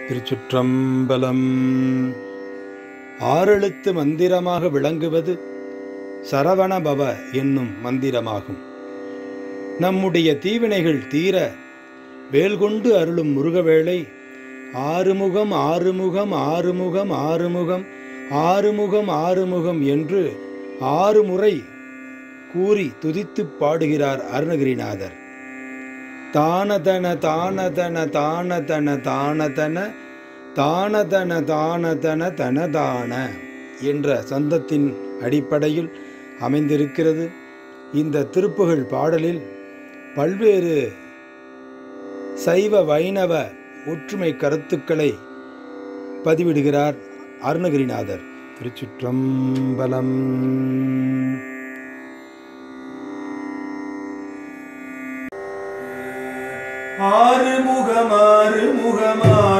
திருச்சுற்றம்பலம் ஆறெழுத்து மந்திரமாக விளங்குவது சரவணபவ என்னும் மந்திரமாகும் நம்முடைய தீவினைகள் தீர வேல்கொண்டு அருளும் முருகவேளை ஆறுமுகம் ஆறுமுகம் ஆறுமுகம் ஆறுமுகம் ஆறுமுகம் ஆறுமுகம் என்று ஆறு முறை கூறி துதித்துப் பாடுகிறார் அருணகிரிநாதர் தானதன தானதன தானதன தானதன தானதன தானதன தனதான என்ற சந்தத்தின் அடிப்படையில் அமைந்திருக்கிறது இந்த திருப்புகழ் பாடலில் பல்வேறு சைவ வைணவ ஒற்றுமை கருத்துக்களை பதிவிடுகிறார் அருணகிரிநாதர் திருச்சிற்றம்பலம் ஆறு முகம் ஆறு முகம்